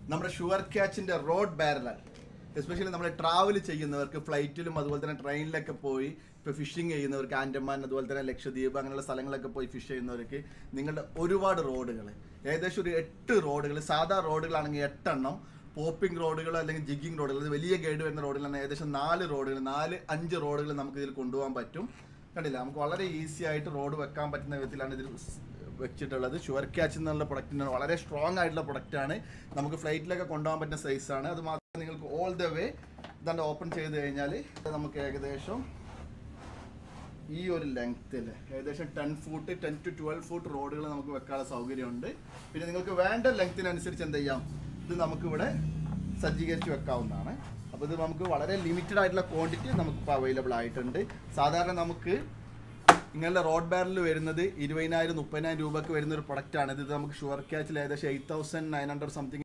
നമ്മുടെ ഷുഗർ ക്യാച്ചിന്റെ റോഡ് ബാരലർ എസ്പെഷ്യലി നമ്മൾ ട്രാവൽ ചെയ്യുന്നവർക്ക് ഫ്ലൈറ്റിലും അതുപോലെ തന്നെ ട്രെയിനിലൊക്കെ പോയി ഇപ്പോൾ ഫിഷിംഗ് ചെയ്യുന്നവർക്ക് ആൻഡമാൻ അതുപോലെ തന്നെ ലക്ഷദ്വീപ് അങ്ങനെയുള്ള സ്ഥലങ്ങളൊക്കെ പോയി ഫിഷ് ചെയ്യുന്നവർക്ക് നിങ്ങളുടെ ഒരുപാട് റോഡുകൾ ഏകദേശം ഒരു എട്ട് റോഡുകൾ സാധാ റോഡുകളാണെങ്കിൽ എട്ടെണ്ണം പോപ്പിംഗ് റോഡുകൾ അല്ലെങ്കിൽ ജിഗിങ് റോഡുകൾ ഇത് വലിയ ഗൈഡ് വരുന്ന റോഡുകളാണ് ഏകദേശം നാല് റോഡുകൾ നാല് അഞ്ച് റോഡുകൾ നമുക്ക് ഇതിൽ കൊണ്ടുപോകാൻ പറ്റും കണ്ടില്ല നമുക്ക് വളരെ ഈസി ആയിട്ട് റോഡ് വെക്കാൻ പറ്റുന്ന വിധത്തിലാണ് ഇതിൽ സ് വെച്ചിട്ടുള്ളത് ഷുവർ ക്യാച്ച് എന്നുള്ള പ്രൊഡക്റ്റിന് വളരെ സ്ട്രോങ് ആയിട്ടുള്ള പ്രൊഡക്റ്റ് ആണ് നമുക്ക് ഫ്ലൈറ്റിലൊക്കെ കൊണ്ടുപോകാൻ പറ്റുന്ന സൈസ് ആണ് അത് മാത്രം നിങ്ങൾക്ക് ഓൾ ദ വേ ഇതാണ്ട് ഓപ്പൺ ചെയ്ത് കഴിഞ്ഞാൽ നമുക്ക് ഏകദേശം ഈ ഒരു ലെങ്ത്തിൽ ഏകദേശം ten foot ten to twelve foot റോഡുകൾ നമുക്ക് വെക്കാനുള്ള സൗകര്യമുണ്ട് പിന്നെ നിങ്ങൾക്ക് വേണ്ട ലെങ്ത്തിനനുസരിച്ച് എന്ത് ചെയ്യാം ഇത് നമുക്കിവിടെ സജ്ജീകരിച്ച് വെക്കാവുന്നതാണ് അപ്പോൾ ഇത് നമുക്ക് വളരെ ലിമിറ്റഡ് ആയിട്ടുള്ള ക്വാണ്ടിറ്റി നമുക്കിപ്പോൾ അവൈലബിൾ ആയിട്ടുണ്ട് സാധാരണ നമുക്ക് ഇങ്ങനെയുള്ള റോഡ് ബാരൽ വരുന്നത് ഇരുപതിനായിരം മുപ്പതിനായിരം രൂപക്ക് വരുന്ന ഒരു പ്രൊഡക്റ്റാണ് ഇത് നമുക്ക് ഷുവർ ക്യാച്ചിൽ ഏകദേശം eight thousand nine hundred something